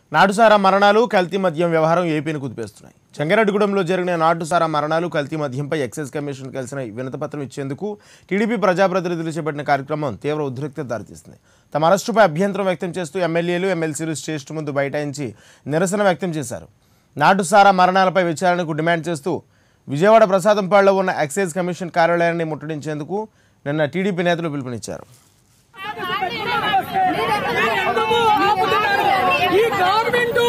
నాటుసారా మరణాలు కల్తీ మద్యం వ్యవహారం ఏపీని కుదిపేస్తున్నాయి చెంగారెడ్డిగూడెంలో జరిగిన నాటుసారా మరణాలు కల్తీ మద్యంపై ఎక్సైజ్ కమిషన్ కలిసిన వినతిపత్రం ఇచ్చేందుకు టీడీపీ ప్రజాప్రతినిధులు చేపట్టిన కార్యక్రమం తీవ్ర ఉద్రిక్తత దారితీస్తుంది తమ అరెస్టుపై అభ్యంతరం వ్యక్తం చేస్తూ ఎమ్మెల్యేలు ఎమ్మెల్సీలు స్టేషన్ ముందు బైఠాయించి నిరసన వ్యక్తం చేశారు నాటుసారా మరణాలపై విచారణకు డిమాండ్ చేస్తూ విజయవాడ ప్రసాదంపాడులో ఉన్న ఎక్సైజ్ కమిషన్ కార్యాలయాన్ని ముట్టడించేందుకు నిన్న టీడీపీ నేతలు పిలుపునిచ్చారు ఈ గవర్నమెంట్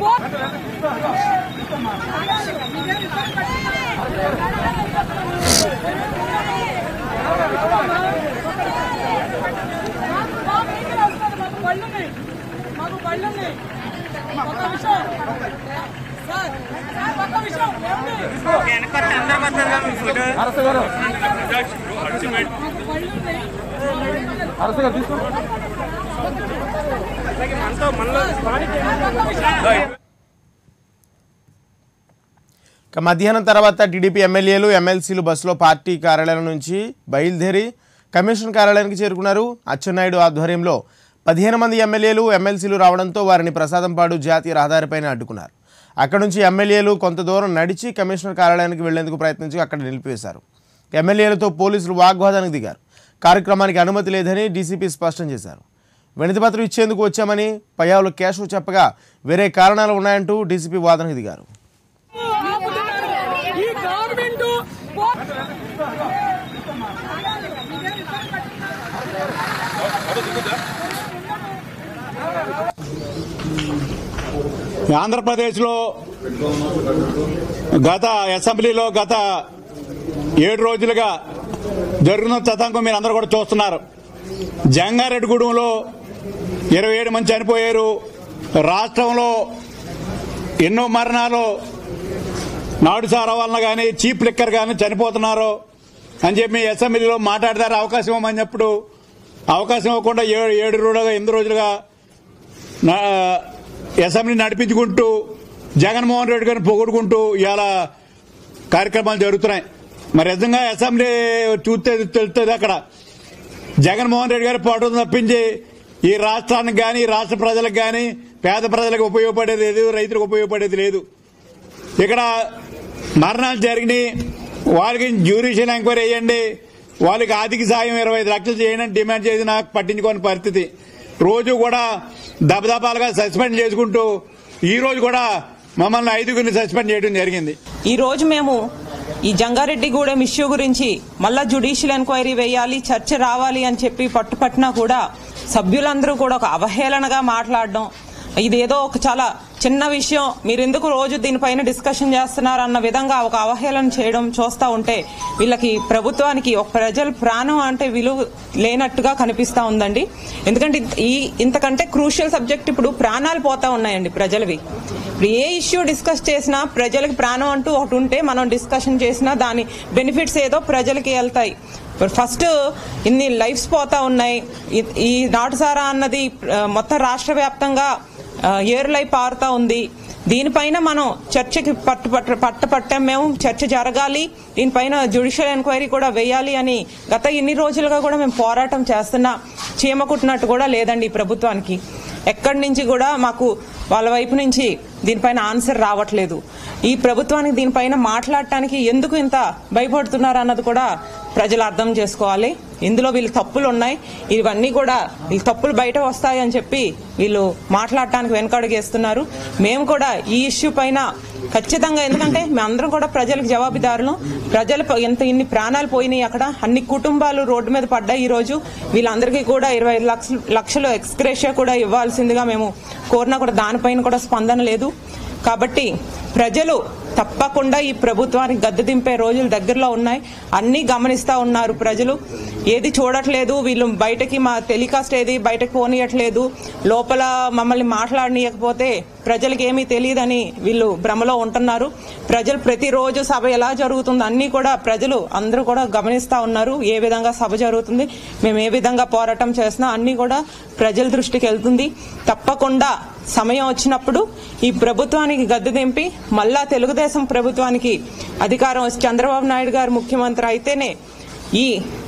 మాకు బళ్ళున్నాయి ఒక విషయం సార్ సార్ ఒక విషయం ఏమండి? మాకు బళ్ళున్నాయి ఇక మధ్యాహ్నం తర్వాత టీడీపీ ఎమ్మెల్యేలు ఎమ్మెల్సీలు బస్సులో పార్టీ కార్యాలయం నుంచి బయలుదేరి కమిషన్ కార్యాలయానికి చేరుకున్నారు అచ్చెన్నాయుడు ఆధ్వర్యంలో పదిహేను మంది ఎమ్మెల్యేలు ఎమ్మెల్సీలు రావడంతో వారిని ప్రసాదంపాడు జాతీయ రహదారిపైన అడ్డుకున్నారు అక్కడ నుంచి ఎమ్మెల్యేలు కొంత దూరం నడిచి కమిషనర్ కార్యాలయానికి వెళ్లేందుకు ప్రయత్నించి అక్కడ నిలిపివేశారు ఎమ్మెల్యేలతో పోలీసులు వాగ్వాదానికి దిగారు కార్యక్రమానికి అనుమతి లేదని డీసీపీ స్పష్టం చేశారు వినతిపత్రం ఇచ్చేందుకు వచ్చామని పయ్యావులు కేశవ్ చెప్పగా వేరే కారణాలు ఉన్నాయంటూ డీసీపీ వాదనకు దిగారు ఈ గవర్నమెంట్ ఆంధ్రప్రదేశ్లో గత అసెంబ్లీలో గత ఏడు రోజులుగా జరుగుతున్న తతంకం మీరు అందరూ కూడా చూస్తున్నారు జంగారెడ్డిగూడెంలో ఇరవై ఏడు మంది చనిపోయారు రాష్ట్రంలో ఎన్నో మరణాలు నాడుసారా వలన కానీ చీప్ లిక్కర్ కానీ చనిపోతున్నారు అని చెప్పి అసెంబ్లీలో మాట్లాడతారు అవకాశం ఇవ్వమని చెప్పుడు అవకాశం ఇవ్వకుండా ఏడు ఏడు రోజులుగా ఎనిమిది రోజులుగా నా- అసెంబ్లీ నడిపించుకుంటూ జగన్మోహన్ రెడ్డి గారిని పొగుడుకుంటూ ఇవాళ కార్యక్రమాలు జరుగుతున్నాయి మరి నిజంగా అసెంబ్లీ చూస్తే తెలుస్తుంది అక్కడ జగన్మోహన్ రెడ్డి గారి పోవడం తప్పించి ఈ రాష్ట్రానికి కానీ రాష్ట్ర ప్రజలకు కానీ పేద ప్రజలకు ఉపయోగపడేది లేదు రైతులకు ఉపయోగపడేది లేదు ఇక్కడ మరణాలు జరిగినాయి వాళ్ళకి జ్యూరిషన్ ఎంక్వైరీ చేయండి వాళ్ళకి ఆర్థిక సాయం ఇరవై ఐదు లక్షలు చేయండి అని డిమాండ్ చేసి నాకు పట్టించుకోని పరిస్థితి రోజు కూడా దబదబాలుగా సస్పెండ్ చేసుకుంటూ ఈ రోజు కూడా మమ్మల్ని ఐదుగురిని సస్పెండ్ చేయడం జరిగింది ఈ రోజు మేము ఈ జంగారెడ్డిగూడెం ఇష్యూ గురించి మళ్ళా జుడిషియల్ ఎంక్వైరీ వేయాలి చర్చ రావాలి అని చెప్పి పట్టుపట్టినా కూడా సభ్యులందరూ కూడా ఒక అవహేళనగా మాట్లాడడం ఇదేదో ఒక చాలా చిన్న విషయం మీరు ఎందుకు రోజు దీనిపైన డిస్కషన్ చేస్తున్నారు అన్న విధంగా ఒక అవహేళన చేయడం చూస్తా ఉంటే వీళ్ళకి ప్రభుత్వానికి ఒక ప్రజల ప్రాణం అంటే విలువ లేనట్టుగా కనిపిస్తా ఉందండి ఎందుకంటే ఈ ఇంతకంటే క్రూషియల్ సబ్జెక్ట్ ఇప్పుడు ప్రాణాలు పోతా ఉన్నాయండి ప్రజలవి ఇప్పుడు ఏ ఇష్యూ డిస్కస్ చేసినా ప్రజలకు ప్రాణం అంటూ ఒకటి ఉంటే మనం డిస్కషన్ చేసినా దాని బెనిఫిట్స్ ఏదో ప్రజలకి వెళ్తాయి ఫస్ట్ ఇన్ని లైఫ్స్ పోతా ఉన్నాయి ఈ- ఈ నాటుసారా అన్నది ఆ, మొత్తం రాష్ట్ర వ్యాప్తంగా ఆ, ఏరులై పారుతా ఉంది దీనిపైన మనం చర్చకి పట్టు పట్టు పట్టు పట్టాం మేము చర్చ జరగాలి దీనిపైన జ్యుడిషియల్ ఎంక్వైరీ కూడా వేయాలి అని గత ఇన్ని రోజులుగా కూడా మేము పోరాటం చేస్తున్నా చీమ కుట్టినట్టు కూడా లేదండి ఈ ప్రభుత్వానికి ఎక్కడి నుంచి కూడా మాకు వాళ్ళ వైపు నుంచి దీనిపైన ఆన్సర్ రావట్లేదు ఈ ప్రభుత్వానికి దీనిపైన మాట్లాడటానికి ఎందుకు ఇంత భయపడుతున్నారు అన్నది కూడా ప్రజలు అర్థం చేసుకోవాలి ఇందులో వీళ్ళు తప్పులు ఉన్నాయి ఇవన్నీ కూడా వీళ్ళ తప్పులు బయట వస్తాయి అని చెప్పి వీళ్ళు మాట్లాడటానికి వెనకడుగేస్తున్నారు మేము కూడా ఈ ఇష్యూ పైన ఖచ్చితంగా ఎందుకంటే మేమందరం కూడా ప్రజలకు జవాబుదారులు ప్రజలు ప- ఎంత ఇన్ని ప్రాణాలు పోయినాయి అక్కడ అన్ని కుటుంబాలు రోడ్డు మీద పడ్డాయి ఈ రోజు వీళ్ళందరికీ కూడా ఇరవై ఐదు లక్షలు లక్షలు ఎక్స్గ్రేషియా కూడా ఇవ్వాల్సిందిగా మేము కోరినా కూడా దానిపైన కూడా స్పందన లేదు కాబట్టి ప్రజలు తప్పకుండా ఈ ప్రభుత్వానికి గద్దె దింపే రోజులు దగ్గరలో ఉన్నాయి అన్నీ గమనిస్తా ఉన్నారు ప్రజలు ఏది చూడట్లేదు వీళ్ళు బయటకి మా టెలికాస్ట్ ఏది బయటకు పోనీయట్లేదు లోపల మమ్మల్ని మాట్లాడనీయకపోతే ప్రజలకు ఏమీ తెలియదని వీళ్ళు భ్రమలో ఉంటున్నారు ప్రజలు ప్రతిరోజు సభ ఎలా జరుగుతుంది అన్నీ కూడా ప్రజలు అందరూ కూడా గమనిస్తా ఉన్నారు ఏ విధంగా సభ జరుగుతుంది మేము ఏ విధంగా పోరాటం చేస్తున్నా అన్నీ కూడా ప్రజల దృష్టికి వెళ్తుంది తప్పకుండా సమయం వచ్చినప్పుడు ఈ ప్రభుత్వానికి గద్దె దింపి మళ్ళా తెలుగుదేశం ప్రభుత్వానికి అధికారం వచ్చి చంద్రబాబు నాయుడు గారు ముఖ్యమంత్రి అయితేనే ఈ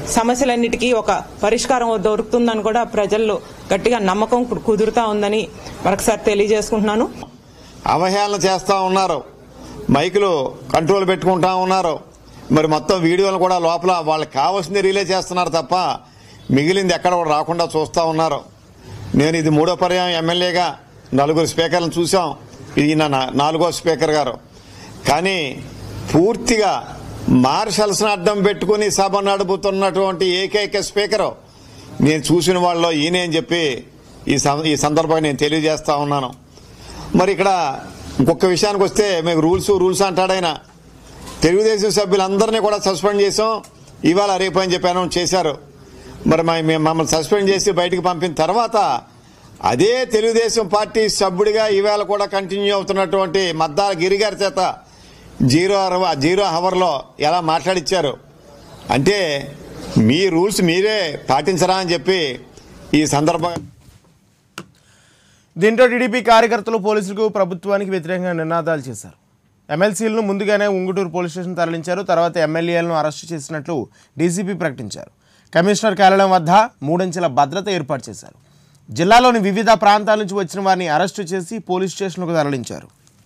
సమస్యలన్నిటికీ ఒక పరిష్కారం దొరుకుతుందని కూడా ప్రజల్లో గట్టిగా నమ్మకం కు- కుదురుతా ఉందని మరొకసారి తెలియజేసుకుంటున్నాను అవహేళన చేస్తూ ఉన్నారు మైకులు కంట్రోల్ పెట్టుకుంటా ఉన్నారు మరి మొత్తం వీడియోలు కూడా లోపల వాళ్ళకి కావాల్సింది రిలే చేస్తున్నారు తప్ప మిగిలింది ఎక్కడ కూడా రాకుండా చూస్తూ ఉన్నారు నేను ఇది మూడో పర్యాయం ఎమ్మెల్యేగా నలుగురు స్పీకర్లను చూసాం ఇది నా నా- నాలుగో స్పీకర్ గారు కానీ పూర్తిగా మార్షల్స్ని అడ్డం పెట్టుకుని సభ నడుపుతున్నటువంటి ఏకైక స్పీకరు నేను చూసిన వాళ్ళలో ఈయనే అని చెప్పి ఈ సం- ఈ సందర్భంగా నేను తెలియజేస్తా ఉన్నాను మరి ఇక్కడ ఇంకొక విషయానికి వస్తే మీకు రూల్స్ రూల్స్ అంటాడు ఆయన తెలుగుదేశం సభ్యులందరినీ కూడా సస్పెండ్ చేసాం ఇవాళ రేపు అని చెప్పి అనౌన్స్ చేశారు మరి మా- మేము మమ్మల్ని సస్పెండ్ చేసి బయటకు పంపిన తర్వాత అదే తెలుగుదేశం పార్టీ సభ్యుడిగా ఈవేళ కూడా కంటిన్యూ అవుతున్నటువంటి మద్దాల గిరిగారి చేత జీరో అవర్ జీరో హవర్లో ఎలా మాట్లాడిచ్చారు అంటే మీ రూల్స్ మీరే పాటించరా అని చెప్పి ఈ సందర్భంగా దీంతో టీడీపీ కార్యకర్తలు పోలీసులకు ప్రభుత్వానికి వ్యతిరేకంగా నినాదాలు చేశారు ఎమ్మెల్సీలను ముందుగానే ఉంగుటూరు పోలీస్ స్టేషన్ తరలించారు తర్వాత ఎమ్మెల్యేలను అరెస్టు చేసినట్లు డీసీపీ ప్రకటించారు కమిషనర్ కార్యాలయం వద్ద మూడంచెల భద్రత ఏర్పాటు చేశారు జిల్లాలోని వివిధ ప్రాంతాల నుంచి వచ్చిన వారిని అరెస్టు చేసి పోలీస్ స్టేషన్కు తరలించారు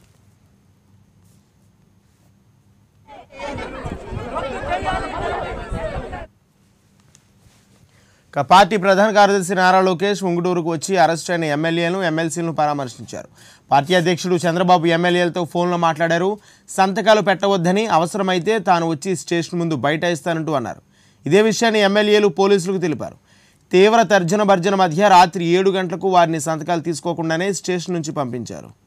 ఇక పార్టీ ప్రధాన కార్యదర్శి నారా లోకేష్ ఉంగుటూరుకు వచ్చి అరెస్ట్ అయిన ఎమ్మెల్యేలను ఎమ్మెల్సీలను పరామర్శించారు పార్టీ అధ్యక్షుడు చంద్రబాబు ఎమ్మెల్యేలతో ఫోన్లో మాట్లాడారు సంతకాలు పెట్టవద్దని అవసరమైతే తాను వచ్చి స్టేషన్ ముందు బైఠాయిస్తానంటూ అన్నారు ఇదే విషయాన్ని ఎమ్మెల్యేలు పోలీసులకు తెలిపారు తీవ్ర తర్జన భర్జన మధ్య రాత్రి ఏడు గంటలకు వారిని సంతకాలు తీసుకోకుండానే స్టేషన్ నుంచి పంపించారు